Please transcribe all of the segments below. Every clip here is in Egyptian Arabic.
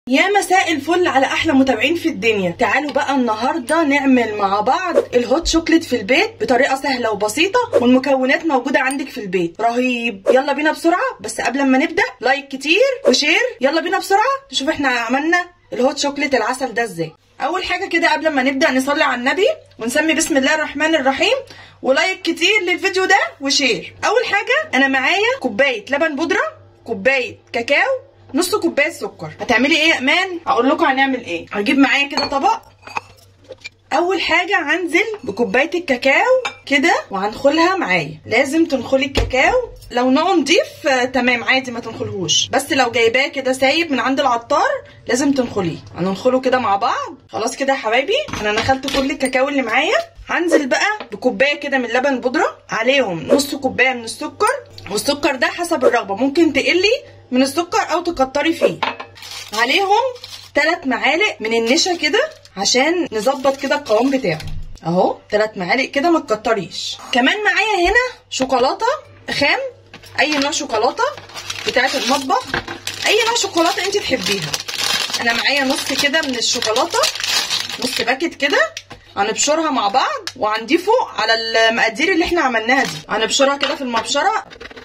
يا مساء الفل على احلى متابعين في الدنيا تعالوا بقى النهارده نعمل مع بعض الهوت شوكليت في البيت بطريقه سهله وبسيطه والمكونات موجوده عندك في البيت رهيب يلا بينا بسرعه بس قبل ما نبدا لايك كتير وشير يلا بينا بسرعه نشوف احنا عملنا الهوت شوكليت العسل ده ازاي اول حاجه كده قبل ما نبدا نصلي على النبي ونسمي بسم الله الرحمن الرحيم ولايك كتير للفيديو ده وشير اول حاجه انا معايا كوبايه لبن بودره كوبايه كاكاو نص كوبايه سكر هتعملي ايه يا امان هقول لكم هنعمل ايه هجيب معايا كده طبق اول حاجه هنزل بكوبايه الكاكاو كده وهنخلها معايا لازم تنخلي الكاكاو لو نوعه نضيف آه تمام عادي ما تنخلهوش بس لو جايباه كده سايب من عند العطار لازم تنخليه هننخله كده مع بعض خلاص كده يا حبايبي انا نخلت كل الكاكاو اللي معايا هنزل بقى بكوبايه كده من لبن بودره عليهم نص كوبايه من السكر والسكر ده حسب الرغبه ممكن تقلي من السكر او تكتري فيه عليهم ثلاث معالق من النشا كده عشان نظبط كده القوام بتاعه اهو ثلاث معالق كده ما تكتريش كمان معايا هنا شوكولاته خام اي نوع شوكولاته بتاعه المطبخ اي نوع شوكولاته انت تحبيها انا معايا نص كده من الشوكولاته نص باكت كده هنبشرها مع بعض وهنضيفه على المقادير اللي احنا عملناها دي هنبشرها كده في المبشره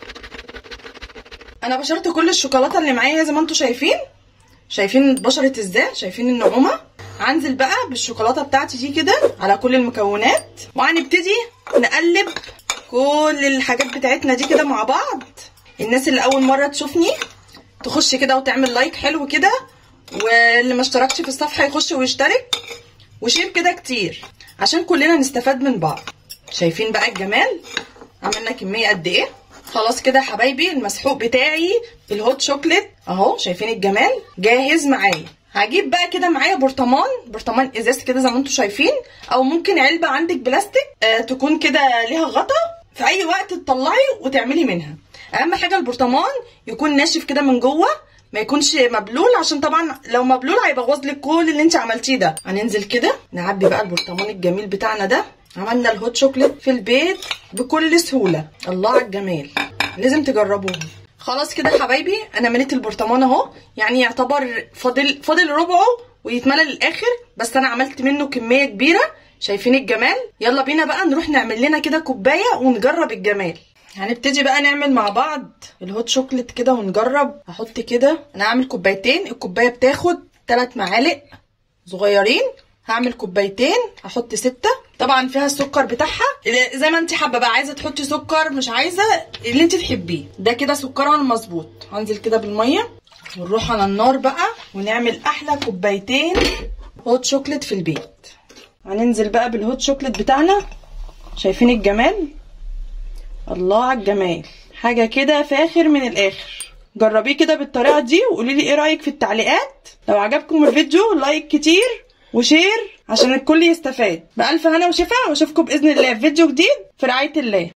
انا بشرت كل الشوكولاته اللي معايا زي ما انتم شايفين شايفين اتبشرت ازاي شايفين النعومه هنزل بقى بالشوكولاته بتاعتي دي كده على كل المكونات وهنبتدي نقلب كل الحاجات بتاعتنا دي كده مع بعض الناس اللي اول مره تشوفني تخش كده وتعمل لايك حلو كده واللي ما اشتركش في الصفحه يخش ويشترك وشير كده كتير عشان كلنا نستفاد من بعض شايفين بقى الجمال عملنا كميه قد ايه خلاص كده يا حبايبي المسحوق بتاعي الهوت شوكليت اهو شايفين الجمال جاهز معايا هجيب بقى كده معايا برطمان برطمان ازاز كده زي ما انتم شايفين او ممكن علبه عندك بلاستيك آه تكون كده ليها غطا في اي وقت تطلعي وتعملي منها اهم حاجه البرطمان يكون ناشف كده من جوه ما يكونش مبلول عشان طبعا لو مبلول هيبوظ لك كل اللي انت عملتيه ده هننزل كده نعبي بقى البرطمان الجميل بتاعنا ده عملنا الهوت شوكليت في البيت بكل سهوله الله على الجمال لازم تجربوه خلاص كده يا حبايبي انا مليت البرطمان اهو يعني يعتبر فاضل فاضل ربعه ويتملى للاخر بس انا عملت منه كميه كبيره شايفين الجمال يلا بينا بقى نروح نعمل لنا كده كوبايه ونجرب الجمال هنبتدي بقى نعمل مع بعض الهوت شوكليت كده ونجرب هحط كده انا هعمل كوبايتين الكوبايه بتاخد 3 معالق صغيرين هعمل كوبايتين هحط ستة طبعا فيها السكر بتاعها زي ما انت حابه بقى عايزه تحطي سكر مش عايزه اللي انت تحبيه ده كده سكرها المظبوط هنزل كده بالميه ونروح على النار بقى ونعمل احلى كوبايتين هوت شوكليت في البيت هننزل بقى بالهوت شوكليت بتاعنا شايفين الجمال الله على الجمال حاجه كده فاخر من الاخر جربيه كده بالطريقه دي وقولي لي ايه رايك في التعليقات لو عجبكم الفيديو لايك كتير وشير عشان الكل يستفاد بألف هنا وشفا واشوفكم بإذن الله في فيديو جديد في رعاية الله